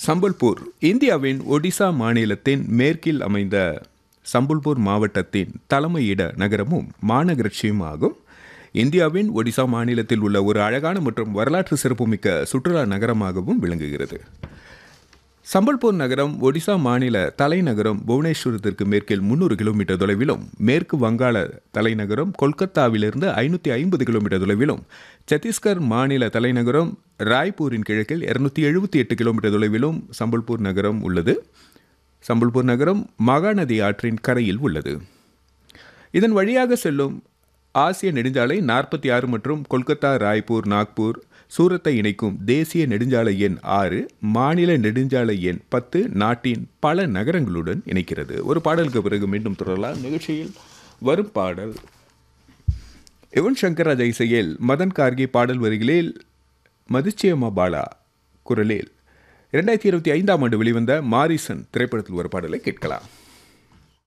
சம்பல்பூர் இந்தியாவின் ஒடிசா மாநிலத்தின் மேற்கில் அமைந்த சம்பல்பூர் மாவட்டத்தின் தலைமையிட நகரமும் மாநகராட்சியும் ஆகும் இந்தியாவின் ஒடிசா மாநிலத்தில் உள்ள ஒரு அழகான மற்றும் வரலாற்று சிறப்புமிக்க சுற்றுலா நகரமாகவும் விளங்குகிறது சம்பல்பூர் நகரம் ஒடிசா மாநில தலைநகரம் புவனேஸ்வரத்திற்கு மேற்கில் முன்னூறு கிலோமீட்டர் தொலைவிலும் மேற்கு வங்காள தலைநகரம் கொல்கத்தாவிலிருந்து ஐநூற்றி ஐம்பது கிலோமீட்டர் தொலைவிலும் சத்தீஸ்கர் மாநில தலைநகரம் ராய்ப்பூரின் கிழக்கில் இருநூத்தி எழுபத்தி எட்டு கிலோமீட்டர் தொலைவிலும் சம்பல்பூர் நகரம் உள்ளது சம்பல்பூர் நகரம் மகாநதி ஆற்றின் கரையில் உள்ளது இதன் வழியாக செல்லும் ஆசிய நெடுஞ்சாலை நாற்பத்தி ஆறு மற்றும் கொல்கத்தா ராய்ப்பூர் நாக்பூர் சூரத்தை இணைக்கும் தேசிய நெடுஞ்சாலை எண் ஆறு மாநில நெடுஞ்சாலை எண் பத்து நாட்டின் பல நகரங்களுடன் இணைக்கிறது ஒரு பாடலுக்கு பிறகு மீண்டும் தொடரலாம் நிகழ்ச்சியில் வரும் பாடல் யுவன் சங்கர் ராஜா இசையில் மதன் கார்கி பாடல் வரிகளில் மதிச்சியம்மா பாலா குரலில் இரண்டாயிரத்தி இருபத்தி ஐந்தாம் ஆண்டு வெளிவந்த மாரிசன் திரைப்படத்தில் ஒரு பாடலை கேட்கலாம்